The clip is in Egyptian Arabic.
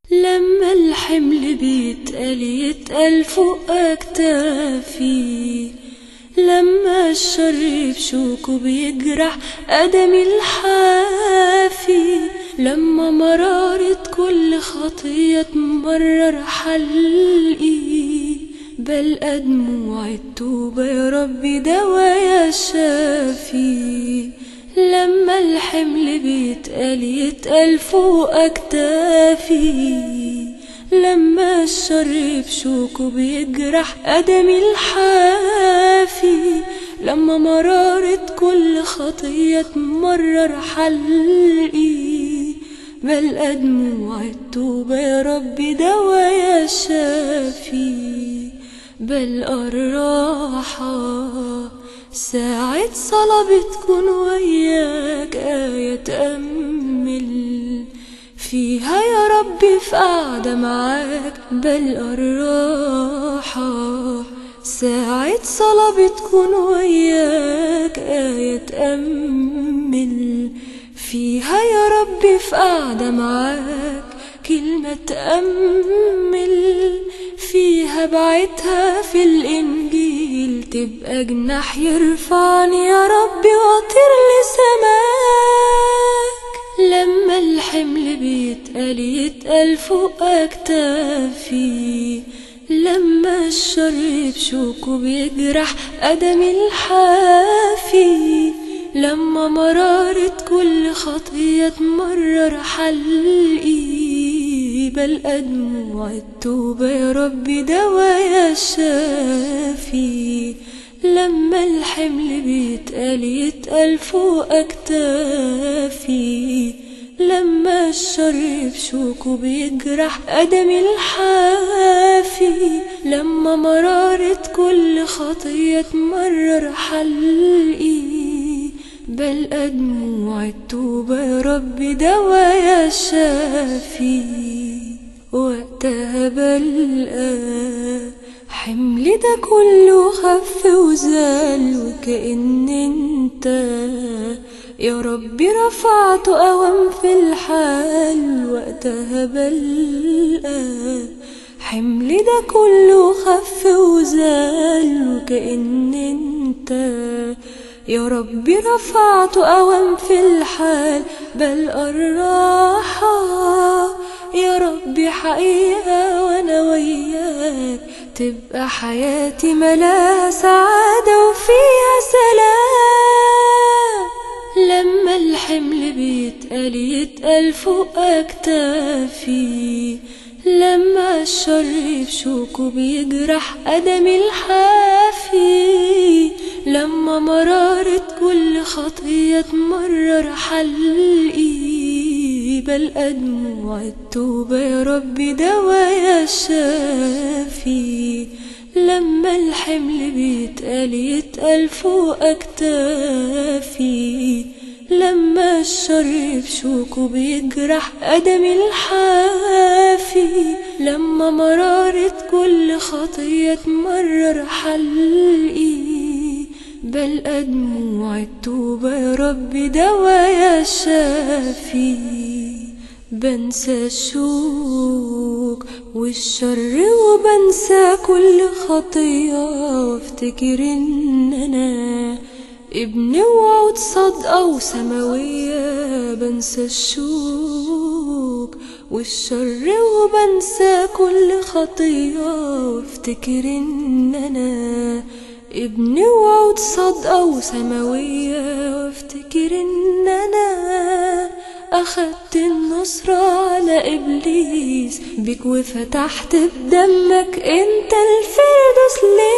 لما الحمل بيتقل يتقل فوق أكتافي لما الشر بشوكه بيجرح قدمي الحافي لما مرارة كل خطية تمرر حلقي بلقى دموع التوبة يا ربي دوايا شافي لما الحمل بيتقل يتقل فوق أكتافي لما الشر بشوكه بيجرح قدمي الحافي لما مرارة كل خطية تمرر حلقي بلقى دموع التوبة يا ربي دوايا شافي بلقى الراحة ساعة صلاة بتكون وياك آية تأمل فيها يا ربي في قعدة معاك بلقى الراحة ساعة صلاة بتكون وياك آية تأمل فيها يا ربي في قعدة معاك كلمة تأمل فيها بعتها في الإنجيل تبقى جناح يرفعني يا ربي واطير لسماك لما الحمل بيتقل يتقل فوق أكتافي لما الشر بشوكه بيجرح قدمي الحافي لما مرارة كل خطية تمرر حلقي بلقى دموع التوبة يا ربي دوايا شافي لما الحمل بيتقل يتقل فوق أكتافي لما الشر بشوكه بيجرح قدمي الحافي لما مرارة كل خطية تمرر حلقي بلقى دموع التوبة يا ربي دوايا شافي وقتها بلقى حملي ده كله خف وزال وكأن انت يا ربي رفعته قوام في الحال وقتها بلقى حملي ده كله خف وزال وكأن انت يا ربي رفعته قوام في الحال بل الراحة يا ربي حقيقة وانا وياك تبقى حياتي ملاها سعادة وفيها سلام لما الحمل بيتقل يتقل فوق أكتافي لما الشر بشوكه بيجرح قدمي الحافي لما مرارة كل خطية تمرر حلقي بلقى دموع التوبة يا ربي دوايا شافي لما الحمل بيتقل يتقل فوق أكتافي لما الشر بشوكه بيجرح قدمي الحافي لما مرارة كل خطية تمرر حلقي بلقى دموع التوبة يا ربي دوايا شافي بنسى الشوك والشر وبنسى كل خطية وافتكر ان انا ابن وعود صادقة وسماوية بنسى الشوك والشر وبنسى كل خطية وافتكر ان انا ابن وعود صادقة وسماوية وافتكر ان انا اخدت النصرة على ابليس بك وفتحت بدمك انت الفردوس ليه